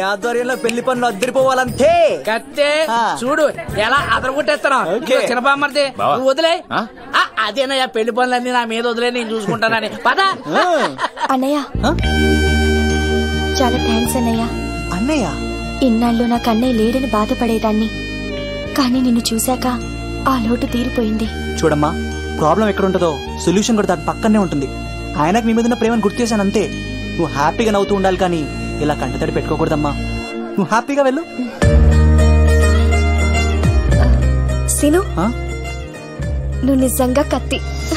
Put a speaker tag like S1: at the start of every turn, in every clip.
S1: ఆధ్వర్యంలో పెళ్లి పనులు అద్దరిపోవాలంతే
S2: కత్తే
S1: ఆ.
S2: చూడు ఎలా అదరగొట్టేస్తాను
S1: ఓకే.
S2: చిన్నబామ్మర్ది
S3: బావా.
S2: నువ్వు వదిలే
S3: ఆ?
S2: ఆ, అదేనయ్యా పెళ్లి పనులన్నీ నా మీద వదిలే నేను చూసుకుంటానని పద
S1: ఆ,
S4: అన్నయ్య
S1: ఆ?
S4: చాలా థ్యాంక్స్ అన్నయ్య
S1: అన్నయ్య
S4: ఇన్నాళ్ళు నాకు అన్నయ్య లేడని బాధపడేదాన్ని కానీ నిన్ను చూశాక ఆ లోటు తీరిపోయింది
S1: చూడమ్మా ప్రాబ్లం ఎక్కడ ఉంటుందో సొల్యూషన్ కూడా దాని పక్కనే ఉంటుంది ఆయనకు మీ మీద ఉన్న ప్రేమను గుర్తు చేశాను అంతే నువ్వు హ్యాపీగా నవ్వుతూ ఉండాలి కానీ ఇలా కంటతడి పెట్టుకోకూడదమ్మా నువ్వు హ్యాపీగా వెళ్ళు
S4: సిను
S1: ఆ?
S4: నువ్వు నిజంగా కత్తి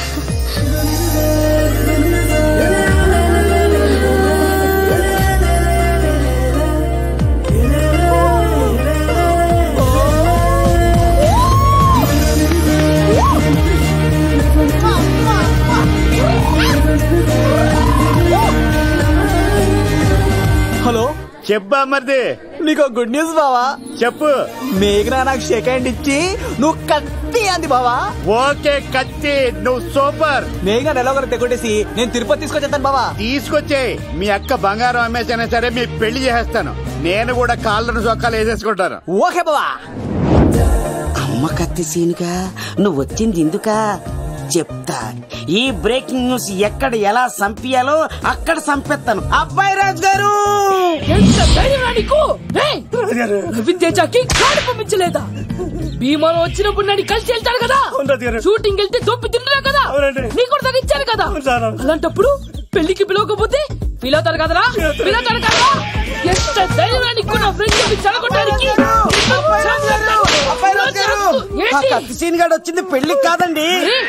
S1: హలో
S3: చెప్పా మరిది
S1: నీకు గుడ్ న్యూస్ బావా
S3: చెప్పు
S1: మేఘనా నాకు షేక్ హ్యాండ్ ఇచ్చి నువ్వు కత్తి అంది బావా
S3: ఓకే కత్తి నువ్వు సూపర్
S1: మేఘనా ఎలా ఒకరు తెగొట్టేసి నేను తిరుపతి తీసుకొచ్చేస్తాను బావా
S3: తీసుకొచ్చేయ్ మీ అక్క బంగారం అమ్మేసైనా సరే మీ పెళ్లి చేసేస్తాను నేను కూడా కాళ్ళను సొక్కాలు వేసేసుకుంటాను
S1: ఓకే బావా
S5: అమ్మ కత్తి సీనుగా నువ్వు వచ్చింది ఎందుకా చెప్తా ఈ బ్రేకింగ్ న్యూస్ ఎక్కడ ఎలా సంపియాలో అక్కడ సంపెత్తాను అబ్బాయి రాజు గారు
S2: ఎంత ధైర్యం నీకు ఏయ్! రవిన్ తేజాకి కాడు పంపించలేదా భీమాలో వచ్చినప్పుడు నన్ను కలిసి వెళ్తాడు కదా షూటింగ్ వెళ్తే దొప్పి తింటున్నా కదా నీకు కూడా తగ్గించాను కదా అలాంటప్పుడు పెళ్లికి పిలవకపోతే ఫీల్ అవుతారు కదరా ఫీల్ అవుతారు కదా ఎంత ధైర్యం నీకు నా ఫ్రెండ్ చెప్పి చెడగొట్టడానికి
S5: అబ్బాయి రాజు గారు ఆ
S2: ఏంటి
S5: కత్తి సీన్ గారు వచ్చింది పెళ్లికి కాదండి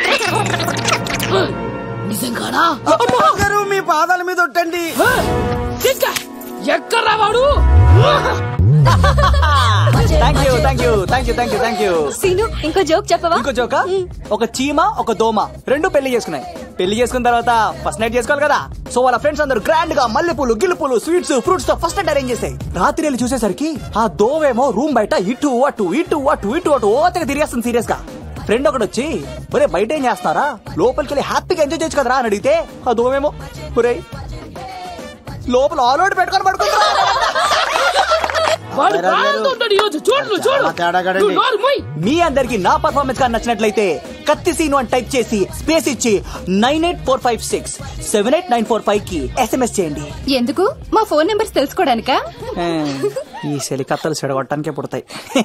S2: నిజంగానా
S5: అబ్బాయి రాజు గారు మీ పాదాల మీద ఒట్టండి
S2: ఇంకా ఎక్కడ్రా వాడు
S1: thank you thank you thank you thank you thank you
S4: Seenu ఇంకో జోక్ చెప్పవా
S1: ఇంకో జోక ఒక చీమ ఒక దోమ రెండు పెళ్లి చేసుకున్నాయి పెళ్లి చేసుకున్న తర్వాత ఫస్ట్ నైట్ చేసుకోవాలి కదా సో వాళ్ళ ఫ్రెండ్స్ అందరూ గ్రాండ్ గా మల్లెపూలు గిల్లుపూలు స్వీట్స్ ఫ్రూట్స్ తో ఫస్ట్ నైట్ అరేంజ్ చేసాయి రాత్రి వెళ్ళి చూసేసరికి ఆ దోవేమో రూమ్ బయట ఇటు అటు ఇటు అటు ఇటు అటు ఓతగా తిరిగేస్తుంది సీరియస్ గా ఫ్రెండ్ ఒకటి వచ్చి ఒరే బయట ఏం చేస్తున్నారా లోపలికి వెళ్ళి హ్యాపీగా ఎంజాయ్ చేయొచ్చు కదరా అని అడిగితే ఆ దోవేమో ఒరే లోపల ఆల్రెడీ పెట్టుకొని పడుకుంటా
S2: వాడు ప్రాణంతో ఉంటాడు ఈ రోజు చూడు నువ్వు చూడు
S5: చాలా తేడాగాడండి.
S2: నువ్వు నోరు మూయ్.
S1: మీ అందరికి నా పర్ఫార్మెన్స్ గా నచ్చినట్లయితే కత్తి సీను అని టైప్ చేసి స్పేస్ ఇచ్చి nine eight four five six seven eight nine four five కి ఎస్ఎంఎస్ చేయండి
S4: ఎందుకు మా ఫోన్ నెంబర్స్ తెలుసుకోవడానికా
S1: ఆ, ఈ సెలికత్తలు చెడగొట్టడానికే పుడతాయి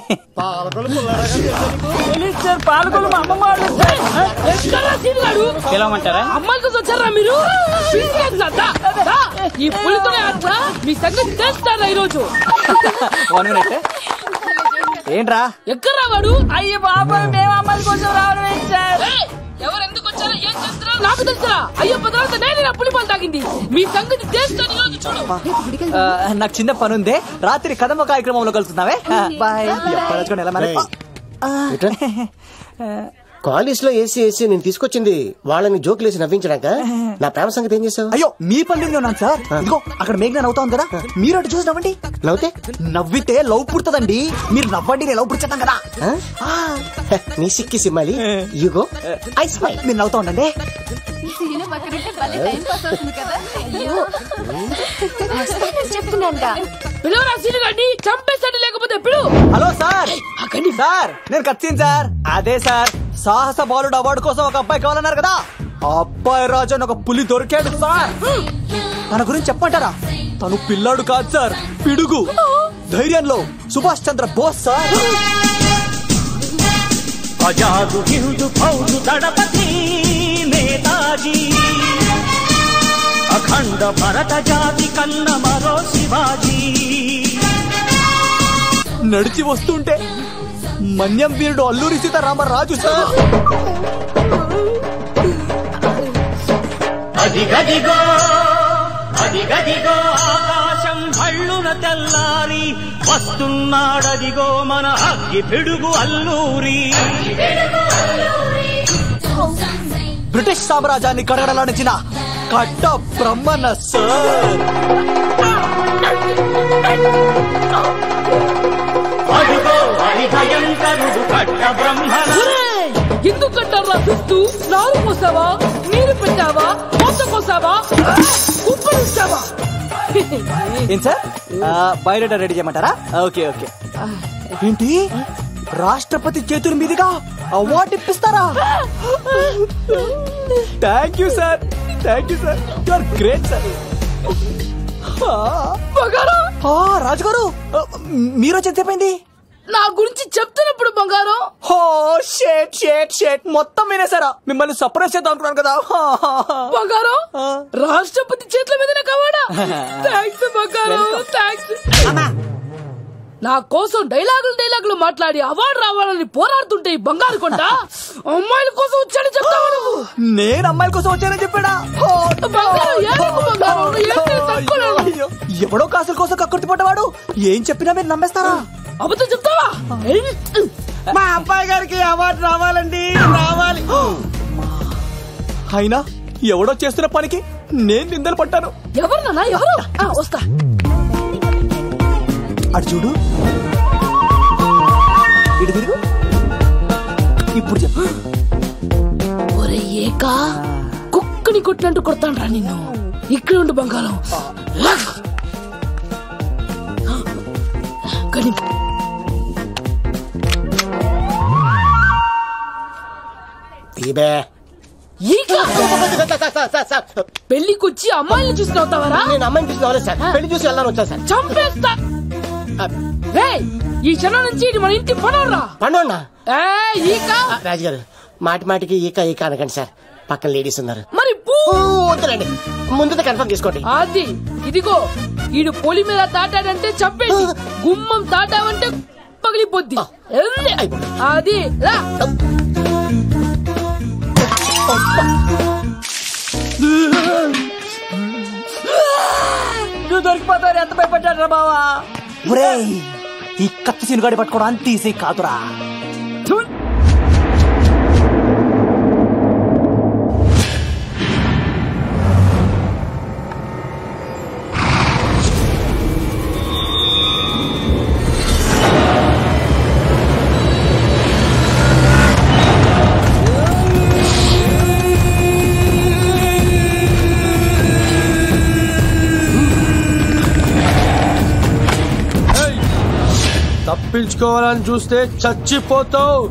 S2: పాలకొల్లు మా అమ్మమ్మ వాళ్ళు వస్తే, ఎక్కడ్రా సీనుగాడు?
S1: పిలవమంటారా
S2: అమ్మాయికి వచ్చారా మీరు పిలిచేస్తా, దా, దా. ఈ పులితోనే ఆడతా మీ సంగతి తెలుస్తారా ఈ రోజు
S1: వన్ మినిట్ ఏంట్రా
S2: ఎక్కడ్రా వాడు అయ్యో బాబాయ్ మేము అమ్మాయి కోసం రావడం ఎవరు ఎందుకు వచ్చారో ఏం చేస్తారో నాకు తెలుసురా అయ్యో తర్వాత నేను నా పులి పాలు తాగింది మీ సంగతి తెలుస్తాను ఈ రోజు చూడు
S1: ఆ, నాకు చిన్న పని ఉంది రాత్రి కదమ్మ కార్యక్రమంలో కలుస్తున్నావే బాయ్ ఎప్పుడు ఎలా మరి
S6: కాలేజ్ లో ఏసీ ఏసీ నేను తీసుకొచ్చింది వాళ్ళని జోకులేసి నవ్వించడాక నా ప్రేమ సంగతి ఏం చేసావు
S1: అయ్యో మీ పని మీద ఉన్నాను సార్ ఇదిగో అక్కడ మేఘన నవ్వుతా ఉంది కదా మీరు అటు చూసి నవ్వండి
S6: నవ్వుతే
S1: నవ్వితే లవ్ పుడుతుందండి మీరు నవ్వండి నేను లవ్ పుడిచేద్దాం కదా
S6: ఆ? హ, నీ సిక్కి సిమ్మాలి యుగో
S1: ఐ స్మైల్ మీరు నవ్వుతా ఉండండి
S4: చెప్తున్నాను
S2: పిలవరా సీనుగాడిని చంపేస్తాడు లేకపోతే పిలు
S1: హలో సార్ సార్ నేను కత్తిన్ సార్ అదే సార్ సాహస బాలుడు అవార్డు కోసం ఒక అబ్బాయి కావాలన్నారు కదా ఆ అబ్బాయి రాజు అని ఒక పులి దొరికాడు సార్ తన గురించి చెప్పంటారా తను పిల్లాడు కాదు సార్ పిడుగు ధైర్యంలో సుభాష్ చంద్ర బోస్ సార్
S7: అజాదు హిందు ఫౌజు దళపతి నేతాజీ అఖండ భరత జాతి కన్న మరో శివాజీ
S1: నడిచి వస్తుంటే మన్యం వీరుడు అల్లూరి సీతారామరాజు సార్
S7: అది గదిగో అది గదిగో ఆకాశం హళ్ళున తెల్లారి వస్తున్నాడదిగో మన అగ్గి పిడుగు అల్లూరి
S1: బ్రిటిష్ సామ్రాజ్యాన్ని కడగడలాడించిన కట్ట బ్రహ్మణ సార్
S7: అదిగో అది భయంకరుడు కట్ట బ్రహ్మణ
S2: ఎందుకు కట్టారా పిస్తూ నారు పోసావా నీరు పెట్టావా మోస పోసావా కుప్పలిస్తావా
S1: ఏం సార్ బయోడేటా రెడీ చేయమంటారా ఓకే ఓకే ఏంటి రాష్ట్రపతి చేతుల మీదుగా అవార్డు ఇప్పిస్తారా thank you sir thank you sir you are great sir
S2: బంగారం
S1: రాజుగారు మీరు వచ్చి ఎంతసేపైంది
S2: నా గురించి చెప్తున్నప్పుడు బంగారం
S1: హో షేట్ షేట్ షేట్ మొత్తం వినేసారా మిమ్మల్ని సర్ప్రైజ్ చేద్దాం అనుకున్నాను కదా
S2: బంగారం
S1: ఆ.
S2: రాష్ట్రపతి చేతుల మీదనే కావాడా థ్యాంక్స్ బంగారం థ్యాంక్స్ నా కోసం డైలాగులు డైలాగులు మాట్లాడి అవార్డు రావాలని పోరాడుతుంటే ఈ బంగారు కొండ అమ్మాయిల కోసం వచ్చాడని చెప్తావా నువ్వు
S1: నేను అమ్మాయిల కోసం వచ్చానని చెప్పాడా హో,
S2: బంగారం, ఏడవకు బంగారం, నువ్వు ఏం చేసి తట్టుకోలేవు.
S1: అయ్యో, ఎవడో కాసుల కోసం కక్కుర్తి పడ్డవాడు ఏం చెప్పినా మీరు నమ్మేస్తారా
S2: అబద్ధం చెప్తావా
S5: మా అబ్బాయి గారికి అవార్డు రావాలండి రావాలి
S1: అయినా ఎవడో చేస్తున్న పనికి నేను నిందలు పట్టాను
S2: ఎవరు నాన్న ఎవరు ఆ, వస్తా
S1: అటు చూడు ఇటు తిరుగు ఇప్పుడు చెప్పు
S2: ఒరే ఏక కుక్కని కొట్టినట్టు కొడతాను రా నిన్ను ఇక్కడ ఉండు బంగారం కానీ
S6: తీబే
S2: ఈక పెళ్లికొచ్చి అమ్మాయిని చూసి నవ్వుతావరా
S6: నేను అమ్మాయిని చూసి రాలేదు సార్ పెళ్లి చూసి వెళ్ళాలని వచ్చాను సార్
S2: చంపేస్తా రేయ్, ఈ క్షణం నుంచి ఇది మన ఇంటి పనవరా
S6: పండుగ
S2: ఏ ఈక
S6: రాజుగారు మాటి మాటికి ఈక ఈక అనకండి సార్ పక్కన లేడీస్ ఉన్నారు
S2: మరి పూ
S6: ఓ, వద్దులండి ముందు కన్ఫర్మ్ చేసుకోండి
S2: అది ఇదిగో ఈడు పొలి మీద తాటాడంటే చంపేసి గుమ్మం తాటావంటే పగిలిపోద్ది ఎల్లి. అది రా
S1: నువ్వు దొరికిపోతారు ఎంత భయపడ్డాడు బావా ఒరేయ్ ఈ కత్తి సీనుగాడి పట్టుకోవడం అంత ఈజీ కాదురా థు.
S8: తప్పించుకోవాలని చూస్తే చచ్చిపోతావు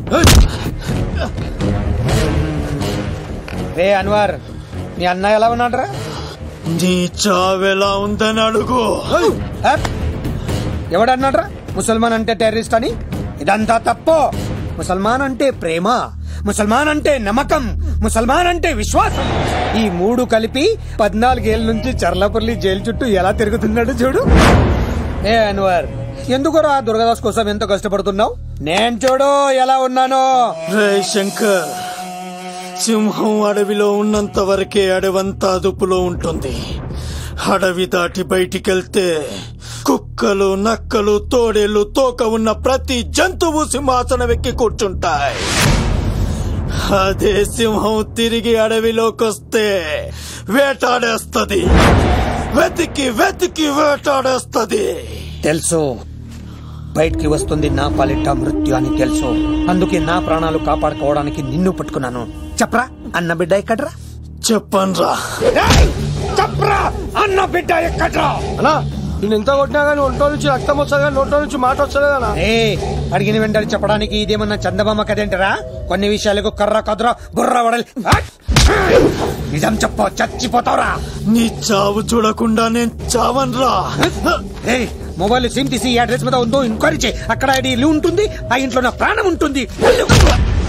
S9: రే అన్వర్ నీ అన్న ఎలా ఉన్నాడ్రా
S8: నీ చావెలా ఉందని అడుగు
S9: హ? ఎవడన్నాడ్రా ముసల్మాన్ అంటే టెర్రరిస్ట్ అని ఇదంతా తప్పు ముసల్మాన్ అంటే ప్రేమ ముసల్మాన్ అంటే నమ్మకం ముసల్మాన్ అంటే విశ్వాసం ఈ మూడు కలిపి పద్నాలుగేళ్ల నుంచి చర్లపల్లి జైలు చుట్టూ ఎలా తిరుగుతున్నాడు చూడు ఏ అన్వర్ ఎందుకురా దుర్గదాస్ కోసం ఎంతో కష్టపడుతున్నావు నేను చూడు ఎలా ఉన్నానో
S8: రే శంకర్ సింహం అడవిలో ఉన్నంత వరకే అడవంతా అదుపులో ఉంటుంది అడవి దాటి బయటికెళ్తే కుక్కలు నక్కలు తోడేళ్లు తోక ఉన్న ప్రతి జంతువు సింహాసనం ఎక్కి కూర్చుంటాయి అదే సింహం తిరిగి అడవిలోకొస్తే వేటాడేస్తది వెతికి వెతికి వేటాడేస్తది
S9: తెలుసు బయటికి వస్తుంది నా పాలిట మృత్యు అని తెలుసు అందుకే నా ప్రాణాలు కాపాడుకోవడానికి నిన్ను పట్టుకున్నాను చెప్పరా అన్న బిడ్డ ఎక్కడ్రా
S8: చెప్పన్రా
S9: చెప్పరా అన్న బిడ్డ ఎక్కడ్రా
S8: అన్నా నేను ఎంత కొట్టినా కానీ ఒంటో నుంచి రక్తం వస్తుంది కానీ నోట్లో నుంచి మాట వస్తలేదన్నా
S9: ఏ అడిగిన వెంటనే చెప్పడానికి ఇదేమన్నా చందమామ కదేంటరా కొన్ని విషయాలకు కర్ర కదురా బుర్ర వడలి నిజం చెప్పు చచ్చిపోతావురా
S8: నీ చావు చూడకుండా నేను చావన్రా
S9: ఏ మొబైల్ సిమ్ తీసి ఈ అడ్రస్ మీద ఉందో ఎంక్వైరీ చేయి అక్కడ ఐడి ఇల్లు ఉంటుంది ఆ ఇంట్లో నా ప్రాణం ఉంటుంది వెళ్ళు.